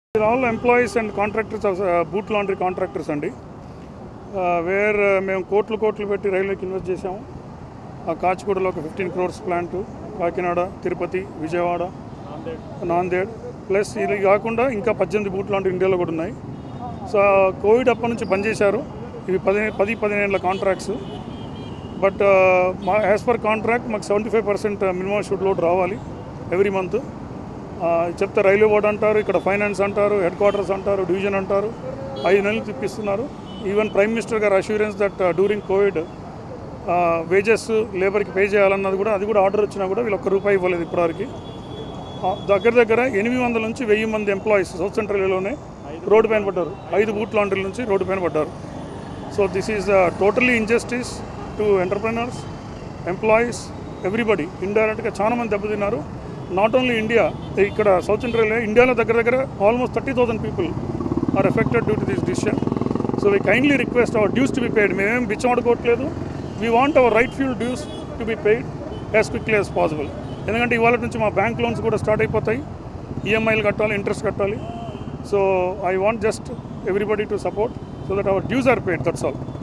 They're all employees and contractors of uh, boot laundry contractors అండి where మేము కోట్లు కోట్లు పెట్టి రైల్వేకి ఇన్వెస్ట్ చేసాము ఆ కాచిగూడలో ఒక fifteen crores plant Kakinada Tirupati Vijayawada Nanded plus ఇది కాకుండా ఇంకా పద్దెనిమిది బూట్ లాంటి ఇండియాలో కూడా ఉన్నాయి సో కోవిడ్ అప్పటి నుంచి బంద్ చేశారు ఇవి పది పది పదిహేనుల కాంట్రాక్ట్స్ బట్ మా యాజ్ పర్ కాంట్రాక్ట్ మాకు seventy five percent minimum shoot load రావాలి ఎవ్రీ మంత్ చెప్తే రైల్వే బోర్డ్ అంటారు ఇక్కడ ఫైనాన్స్ అంటారు హెడ్ క్వార్టర్స్ అంటారు డివిజన్ అంటారు ఐదు నెలలు తిప్పిస్తున్నారు ఈవెన్ ప్రైమ్ మినిస్టర్ గారు assurance that during Covid wages లేబర్కి పే చేయాలన్నది కూడా అది కూడా ఆర్డర్ వచ్చినా కూడా వీళ్ళు ఒక్క రూపాయి ఇవ్వలేదు ఇప్పటివరకు ఆ, దగ్గర దగ్గర ఎనిమిది వందల నుంచి వెయ్యి మంది ఎంప్లాయీస్ సౌత్ సెంట్రల్ రైల్వేలోనే రోడ్డు పైన పడ్డారు ఐదు బూట్ లాండ్రీల నుంచి రోడ్డు పైన పడ్డారు so this is totally injustice to entrepreneurs employees everybody ఇండైరెక్ట్గా చాలా మంది దెబ్బతిన్నారు నాట్ ఓన్లీ ఇండియా ఇక్కడ సౌత్ సెంట్రల్ రైల్వే ఇండియాలో దగ్గర దగ్గర almost thirty thousand people are affected due to this decision so we kindly request our dues to be paid మేమేం బిచ్చమాడుకోవట్లేదు we want our right fuel dues to be paid as quickly as possible ఎందుకంటే ఇవాళ నుంచి మా bank loans కూడా start అయిపోతాయి ఈఎంఐలు కట్టాలి ఇంట్రెస్ట్ కట్టాలి so I want just everybody to support so that our dues are paid that's all